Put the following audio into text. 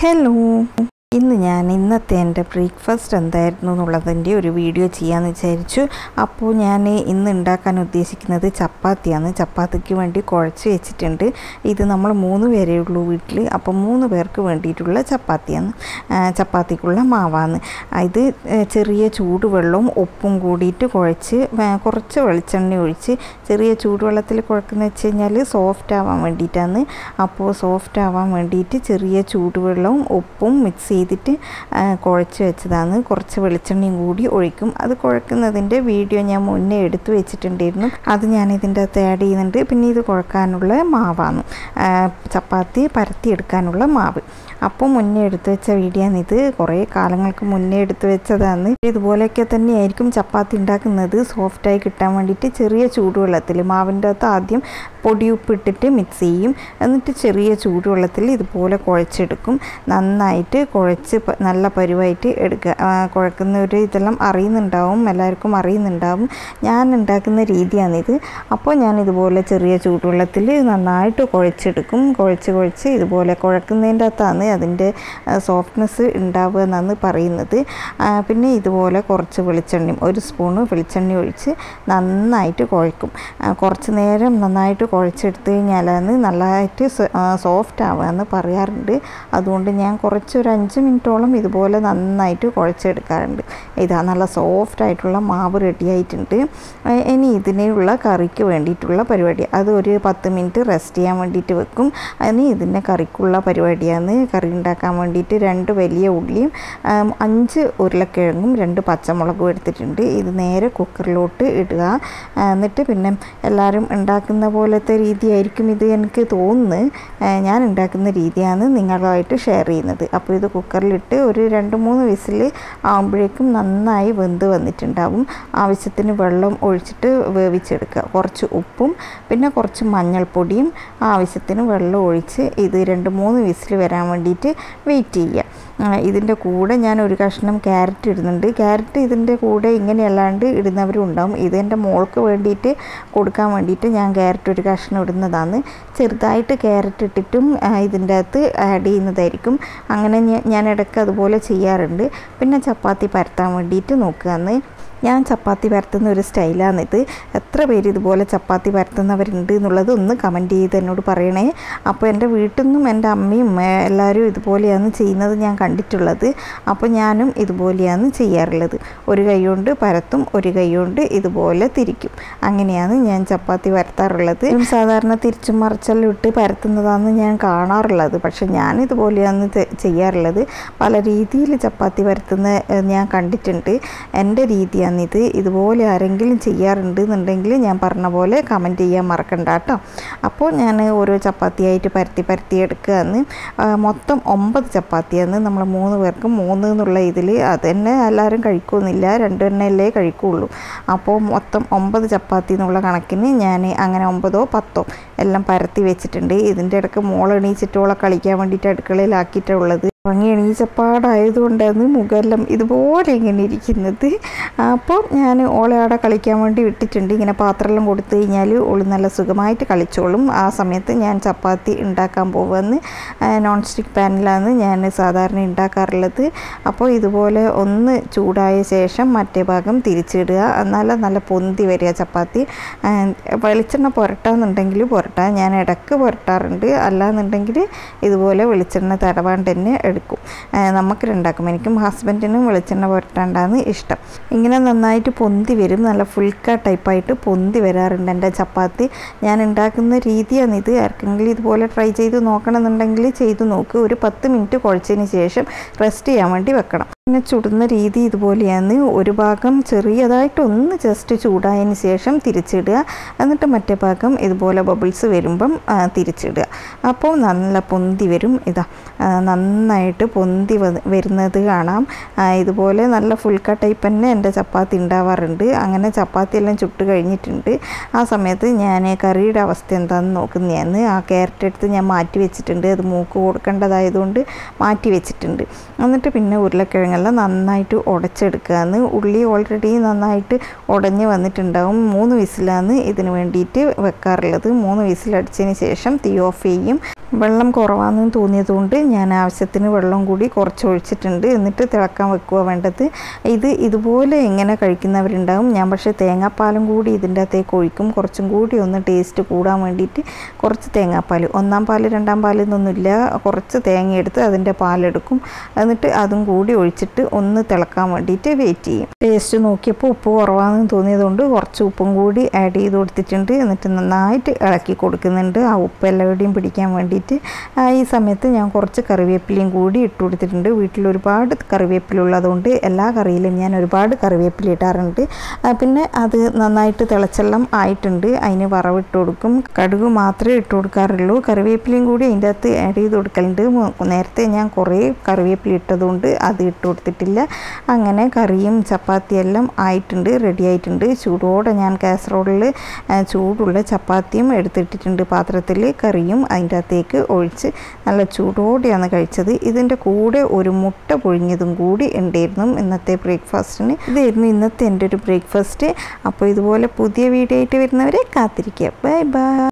hello ഇന്ന് ഞാൻ ഇന്നത്തെ എൻ്റെ ബ്രേക്ക്ഫാസ്റ്റ് എന്തായിരുന്നു എന്നുള്ളതിൻ്റെ ഒരു വീഡിയോ ചെയ്യാമെന്ന് വിചാരിച്ചു അപ്പോൾ ഞാൻ ഇന്ന് ഉണ്ടാക്കാൻ ഉദ്ദേശിക്കുന്നത് ചപ്പാത്തിയാണ് ചപ്പാത്തിക്ക് വേണ്ടി കുഴച്ച് വെച്ചിട്ടുണ്ട് ഇത് നമ്മൾ മൂന്ന് പേരേ ഉള്ളൂ വീട്ടിൽ അപ്പോൾ മൂന്ന് പേർക്ക് വേണ്ടിയിട്ടുള്ള ചപ്പാത്തിയാണ് ആ, ചപ്പാത്തിക്കുള്ള മാവാണ് ഇത് ചെറിയ ചൂടുവെള്ളവും ഉപ്പും കൂടിയിട്ട് കുഴച്ച് വേ- കുറച്ച് വെളിച്ചെണ്ണ ഒഴിച്ച് ചെറിയ ചൂടുവെള്ളത്തിൽ കുഴക്കുന്ന വെച്ച് കഴിഞ്ഞാൽ സോഫ്റ്റ് ആവാൻ വേണ്ടിയിട്ടാണ് അപ്പോൾ സോഫ്റ്റ് ആവാൻ വേണ്ടിയിട്ട് ചെറിയ ചൂടുവെള്ളവും ഉപ്പും മിക്സ് ചെയ്തിട്ട് ആ, കുഴച്ച് വെച്ചതാണ് കുറച്ച് വെളിച്ചെണ്ണയും കൂടി ഒഴിക്കും അത് കുഴക്കുന്നതിൻ്റെ വീഡിയോ ഞാൻ മുന്നേ എടുത്തു വെച്ചിട്ടുണ്ടായിരുന്നു അത് ഞാൻ ഇതിൻ്റെ അകത്ത് ആഡ് ചെയ്യുന്നുണ്ട് പിന്നെ ഇത് കുഴക്കാനുള്ള മാവാണ് ആ, ചപ്പാത്തി പരത്തിയെടുക്കാനുള്ള മാവ് അപ്പോൾ മുന്നേ എടുത്തു വെച്ച വീഡിയോ ഇത് കുറേ കാലങ്ങൾക്ക് മുന്നേ എടുത്തു വെച്ചതാണ് ഇതുപോലെയൊക്കെ തന്നെയായിരിക്കും ചപ്പാത്തി ഉണ്ടാക്കുന്നത് സോഫ്റ്റായി കിട്ടാൻ വേണ്ടിയിട്ട് ചെറിയ ചൂടുവെള്ളത്തിൽ മാവിൻ്റെ അകത്ത് ആദ്യം പൊടിയുപ്പിട്ടിട്ട് മിക്സ് ചെയ്യും എന്നിട്ട് ചെറിയ ചൂടുവെള്ളത്തിൽ ഇതുപോലെ കുഴച്ചെടുക്കും നന്നായിട്ട് കുഴച്ച് പ- നല്ല പരുവായിട്ട് എടുക്കുക ആ, കുഴക്കുന്ന ഒരു ഇതെല്ലാം അറിയുന്നുണ്ടാവും എല്ലാവർക്കും അറിയുന്നുണ്ടാവും ഞാൻ ഉണ്ടാക്കുന്ന രീതിയാണിത് അപ്പോൾ ഞാൻ ഇതുപോലെ ചെറിയ ചൂടുവെള്ളത്തിൽ നന്നായിട്ട് കുഴച്ചെടുക്കും കുഴച്ച് കുഴച്ച് ഇതുപോലെ കുഴക്കുന്നതിൻ്റെ അകത്താണ് അതിൻ്റെ സോഫ്റ്റ്നെസ് ഉണ്ടാവുക എന്നാണ് പറയുന്നത് ആ, പിന്നെ ഇതുപോലെ കുറച്ച് വെളിച്ചെണ്ണയും ഒരു സ്പൂണ് വെളിച്ചെണ്ണ ഒഴിച്ച് നന്നായിട്ട് കുഴക്കും ആ, കുറച്ച് നേരം നന്നായിട്ട് കുഴച്ചെടുത്ത് കഴിഞ്ഞാലാണ് നല്ലതായിട്ട് സോഫ്റ്റ് ആവുക എന്ന് പറയാറുണ്ട് അതുകൊണ്ട് ഞാൻ കുറച്ചൊരു അഞ്ച് മിനിറ്റോളം ഇതുപോലെ നന്നായിട്ട് കുഴച്ചെടുക്കാറുണ്ട് ഇതാ നല്ല സോഫ്റ്റ് ആയിട്ടുള്ള മാവ് റെഡി ആയിട്ടുണ്ട് ആ, ഇനി ഇതിനുള്ള കറിക്ക് വേണ്ടിയിട്ടുള്ള പരിപാടി അത് ഒരു പത്ത് മിനിറ്റ് റെസ്റ്റ് ചെയ്യാൻ വേണ്ടിയിട്ട് വെക്കും ഇനി ഇതിൻ്റെ കറിക്കുള്ള പരിപാടിയാണ് കറി ഉണ്ടാക്കാൻ വേണ്ടിയിട്ട് രണ്ട് വലിയ ഉള്ളിയും ആം, അഞ്ച് ഉരുളക്കിഴങ്ങും രണ്ട് പച്ചമുളകും എടുത്തിട്ടുണ്ട് ഇത് നേരെ കുക്കറിലോട്ട് ഇടുക ആ, എന്നിട്ട് പിന്നെ എല്ലാവരും ഉണ്ടാക്കുന്ന പോലത്തെ രീതിയായിരിക്കും ഇത് എനിക്ക് തോന്നുന്നത് ആ, ഞാൻ ഉണ്ടാക്കുന്ന രീതിയാണ് നിങ്ങളുമായിട്ട് ഷെയർ ചെയ്യുന്നത് അപ്പോൾ ഇത് കുക്കറിലിട്ട് ഒരു രണ്ട് മൂന്ന് വിസിൽ ആകുമ്പോഴേക്കും നന്നായി വെന്ത് വന്നിട്ടുണ്ടാവും ആവശ്യത്തിന് വെള്ളം ഒഴിച്ചിട്ട് വേവിച്ചെടുക്കുക കുറച്ച് ഉപ്പും പിന്നെ കുറച്ച് മഞ്ഞൾപ്പൊടിയും ആവശ്യത്തിന് വെള്ളം ഒഴിച്ച് ഇത് രണ്ട് മൂന്ന് വിസിൽ വരാൻ വേണ്ടിയിട്ട് വെയിറ്റ് ചെയ്യുക ആ, ഇതിൻ്റെ കൂടെ ഞാൻ ഒരു കഷ്ണം ക്യാരറ്റ് ഇടുന്നുണ്ട് ക്യാരറ്റ് ഇതിൻ്റെ കൂടെ ഇങ്ങനെ അല്ലാണ്ട് ഇടുന്നവരും ഉണ്ടാവും ഇത് എൻ്റെ മോൾക്ക് വേണ്ടിയിട്ട് കൊടുക്കാൻ വേണ്ടിയിട്ട് ഞാൻ ക്യാരറ്റ് ഒരു കഷ്ണം ഇടുന്നതാണ് ചെറുതായിട്ട് ക്യാരറ്റ് ഇട്ടിട്ടും ആ, ഇതിൻ്റെ അകത്ത് ആഡ് ചെയ്യുന്നതായിരിക്കും അങ്ങനെ ഞാൻ- ഞാൻ ഇടയ്ക്ക് അതുപോലെ ചെയ്യാറുണ്ട് പിന്നെ ചപ്പാത്തി പരത്താൻ വേണ്ടിയിട്ട് നോക്കുകയെന്ന് ഞാൻ ചപ്പാത്തി പരത്തുന്ന ഒരു സ്റ്റൈലാണിത് എത്ര പേര് ഇതുപോലെ ചപ്പാത്തി പരത്തുന്നവരുണ്ട് എന്നുള്ളത് ഒന്ന് കമൻറ്റ് ചെയ്ത് എന്നോട് പറയണേ അപ്പോൾ എൻ്റെ വീട്ടിൽ നിന്നും എൻ്റെ അമ്മയും ഏ, എല്ലാവരും ഇതുപോലെയാണ് ചെയ്യുന്നത് ഞാൻ കണ്ടിട്ടുള്ളത് അപ്പോൾ ഞാനും ഇതുപോലെയാണ് ചെയ്യാറുള്ളത് ഒരു കൈ കൊണ്ട് പരത്തും ഒരു കൈ കൊണ്ട് ഇതുപോലെ തിരിക്കും അങ്ങനെയാണ് ഞാൻ ചപ്പാത്തി പരത്താറുള്ളത് ഉം, സാധാരണ തിരിച്ചും മറിച്ചെല്ലാം ഇട്ട് പരത്തുന്നതാണ് ഞാൻ കാണാറുള്ളത് പക്ഷെ ഞാൻ ഇതുപോലെയാണ് തെ- ചെയ്യാറുള്ളത് പല രീതിയിൽ ചപ്പാത്തി പരത്തുന്ന ഏ, ഞാൻ കണ്ടിട്ടുണ്ട് എൻ്റെ രീതിയാണിത് ഇതുപോലെ ആരെങ്കിലും ചെയ്യാറുണ്ട് എന്നുണ്ടെങ്കിൽ ഞാൻ പറഞ്ഞ പോലെ കമൻറ്റ് ചെയ്യാൻ മറക്കണ്ട കേട്ടോ അപ്പോൾ ഞാൻ ഓരോ ചപ്പാത്തിയായിട്ട് പരത്തി പരത്തി എടുക്കുകയെന്ന് മൊത്തം ഒമ്പത് ചപ്പാത്തിയാണ് നമ്മൾ മൂന്ന് പേർക്ക് മൂന്ന് എന്നുള്ള ഇതിൽ അത് തന്നെ എല്ലാവരും കഴിക്കുന്നില്ല രണ്ട് എണ്ണയല്ലേ കഴിക്കുള്ളൂ അപ്പോൾ മൊത്തം ഒമ്പത് ചപ്പാത്തി എന്നുള്ള കണക്കിന് ഞാൻ അങ്ങനെ ഒമ്പതോ പത്തോ എല്ലാം പരത്തി വെച്ചിട്ടുണ്ട് ഇതിൻ്റെ ഇടയ്ക്ക് മോൾ എണീച്ചിട്ടോളെ കളിക്കാൻ വേണ്ടിയിട്ട് അടുക്കളയിലാക്കിയിട്ടുള്ളത് ഉറങ്ങി എണീച്ചപ്പാടായതുകൊണ്ടാണ് മുഖമെല്ലാം ഇതുപോലെ ഇങ്ങനെ ഇരിക്കുന്നത് അപ്പോൾ ഞാൻ ഓളെ അവിടെ കളിക്കാൻ വേണ്ടി വിട്ടിട്ടുണ്ട് ഇങ്ങനെ പാത്രമെല്ലാം കൊടുത്തു കഴിഞ്ഞാൽ ഓള് നല്ല സുഖമായിട്ട് കളിച്ചോളും ആ സമയത്ത് ഞാൻ ചപ്പാത്തി ഉണ്ടാക്കാൻ പോകുമെന്ന് നോൺ സ്റ്റിക്ക് പാനിലാണ് ഞാൻ സാധാരണ ഉണ്ടാക്കാറുള്ളത് അപ്പോൾ ഇതുപോലെ ഒന്ന് ചൂടായ ശേഷം മറ്റേ ഭാഗം തിരിച്ചിടുക എന്നാൽ നല്ല പൊന്തി വരിക ചപ്പാത്തി ആ, വെളിച്ചെണ്ണ പുരട്ടാന്നുണ്ടെങ്കിൽ പുരട്ടാം ഞാൻ ഇടയ്ക്ക് പുരട്ടാറുണ്ട് അല്ലാന്നുണ്ടെങ്കിൽ ഇതുപോലെ വെളിച്ചെണ്ണ തടവാണ്ട് തന്നെ എടുക്കും ആ, നമുക്ക് രണ്ടാക്കും എനിക്കും ഹസ്ബൻഡിനും വെളിച്ചെണ്ണ പുരട്ടാണ്ടാണ് ഇഷ്ടം ഇങ്ങനെ നന്നായിട്ട് പൊന്തി വരും നല്ല ഫുൾക്ക ടൈപ്പായിട്ട് പൊന്തി വരാറുണ്ട് എൻ്റെ ചപ്പാത്തി ഞാൻ ഉണ്ടാക്കുന്ന രീതിയാണ് ഇത് ആർക്കെങ്കിലും ഇതുപോലെ ട്രൈ ചെയ്ത് നോക്കണമെന്നുണ്ടെങ്കിൽ ചെയ്ത് നോക്ക് ഒരു പത്ത് മിനിറ്റ് കുഴച്ചതിന് ശേഷം റെസ്റ്റ് ചെയ്യാൻ വേണ്ടി വെക്കണം പിന്നെ ചുടുന്ന രീതി ഇതുപോലെയാണ് ഒരു ഭാഗം ചെറിയതായിട്ട് ഒന്ന് ജസ്റ്റ് ചൂടായതിന് ശേഷം തിരിച്ചിടുക എന്നിട്ട് മറ്റേ ഭാഗം ഇതുപോലെ ബബിൾസ് വരുമ്പം ആ, തിരിച്ചിടുക അപ്പോൾ നല്ല പൊന്തി വരും ഇതാ ആ, നന്നായിട്ട് പൊന്തി വ- വരുന്നത് കാണാം ആ, ഇതുപോലെ നല്ല ഫുൾക്ക ടൈപ്പ് തന്നെ എൻ്റെ ചപ്പാത്തി ഉണ്ടാവാറുണ്ട് അങ്ങനെ ചപ്പാത്തി എല്ലാം ചുട്ട് കഴിഞ്ഞിട്ടുണ്ട് ആ സമയത്ത് ഞാൻ കറിയുടെ അവസ്ഥ എന്താണെന്ന് നോക്കുന്നതാണ് ആ ക്യാരറ്റ് എടുത്ത് ഞാൻ മാറ്റി വെച്ചിട്ടുണ്ട് അത് മൂക്ക് കൊടുക്കേണ്ടതായതുകൊണ്ട് മാറ്റി വെച്ചിട്ടുണ്ട് എന്നിട്ട് പിന്നെ ഉരുളക്കിഴങ്ങ് ഉരുളക്കിഴങ്ങെല്ലാം നന്നായിട്ട് ഉടച്ചെടുക്കുകയെന്ന് ഉള്ളി ഓൾറെഡി നന്നായിട്ട് ഉടഞ്ഞ് വന്നിട്ടുണ്ടാവും മൂന്ന് വിസിലാണ് ഇതിന് വേണ്ടിയിട്ട് വെക്കാറുള്ളത് മൂന്ന് വിസിലടിച്ചതിന് ശേഷം തീ ഓഫ് ചെയ്യും വെള്ളം കുറവാണെന്ന് തോന്നിയതുകൊണ്ട് ഞാൻ ആവശ്യത്തിന് വെള്ളം കൂടി കുറച്ച് ഒഴിച്ചിട്ടുണ്ട് എന്നിട്ട് തിളക്കാൻ വെക്കുക വേണ്ടത് ഇത് ഇതുപോലെ എങ്ങനെ കഴിക്കുന്നവരുണ്ടാവും ഞാൻ പക്ഷേ തേങ്ങാപ്പാലും കൂടി ഇതിൻ്റെ അകത്തേക്ക് ഒഴിക്കും കുറച്ചും കൂടി ഒന്ന് ടേസ്റ്റ് കൂടാൻ വേണ്ടിയിട്ട് കുറച്ച് തേങ്ങാപ്പാൽ ഒന്നാം പാൽ രണ്ടാം പാൽ എന്നൊന്നുമില്ല കുറച്ച് തേങ്ങ എടുത്ത് അതിൻ്റെ പാലെടുക്കും എന്നിട്ട് അതും കൂടി ഒഴിച്ചിട്ട് ഒന്ന് തിളക്കാൻ വേണ്ടിയിട്ട് വെയിറ്റ് ചെയ്യും ടേസ്റ്റ് നോക്കിയപ്പോൾ ഉപ്പ് കുറവാണെന്ന് തോന്നിയതുകൊണ്ട് കുറച്ച് ഉപ്പും കൂടി ആഡ് ചെയ്ത് കൊടുത്തിട്ടുണ്ട് എന്നിട്ട് നന്നായിട്ട് ഇളക്കി കൊടുക്കുന്നുണ്ട് ആ ഉപ്പ് എല്ലാവരുടെയും പിടിക്കാൻ വേണ്ടിയിട്ട് ഈ സമയത്ത് ഞാൻ കുറച്ച് കറിവേപ്പിലയും കൂടി ഇട്ട് കൊടുത്തിട്ടുണ്ട് വീട്ടിൽ ഒരുപാട് കറിവേപ്പില ഉള്ളതുകൊണ്ട് എല്ലാ കറിയിലും ഞാൻ ഒരുപാട് കറിവേപ്പില ഇടാറുണ്ട് പിന്നെ അത് നന്നായിട്ട് തിളച്ചെല്ലാം ആയിട്ടുണ്ട് അതിന് വറവിട്ട് കൊടുക്കും കടുക് മാത്രമേ ഇട്ട് കൊടുക്കാറുള്ളൂ കറിവേപ്പിലയും കൂടി അതിൻ്റെ അകത്ത് ആഡ് ചെയ്ത് കൊടുക്കലുണ്ട് നേരത്തെ ഞാൻ കുറേ കറിവേപ്പില ഇട്ടതുകൊണ്ട് അത് ഇട്ട് കൊടുത്തിട്ടില്ല അങ്ങനെ കറിയും ചപ്പാത്തിയെല്ലാം ആയിട്ടുണ്ട് റെഡി ആയിട്ടുണ്ട് ചൂടോടെ ഞാൻ കാസറോളിൽ ചൂടുള്ള ചപ്പാത്തിയും എടുത്തിട്ടിട്ടുണ്ട് പാത്രത്തിൽ കറിയും അതിൻ്റെ അകത്തേക്ക് ഒഴിച്ച് നല്ല ചൂടോടെയാണ് കഴിച്ചത് ഇതിൻ്റെ കൂടെ ഒരു മുട്ട പൊഴിഞ്ഞതും കൂടി ഉണ്ടായിരുന്നു ഇന്നത്തെ ബ്രേക്ക്ഫാസ്റ്റിന് ഇതായിരുന്നു ഇന്നത്തെ എൻ്റെ ഒരു ബ്രേക്ക്ഫാസ്റ്റ് അപ്പോൾ ഇതുപോലെ പുതിയ വീഡിയോ ആയിട്ട് വരുന്നവരെ കാത്തിരിക്കുക ബൈ ബൈ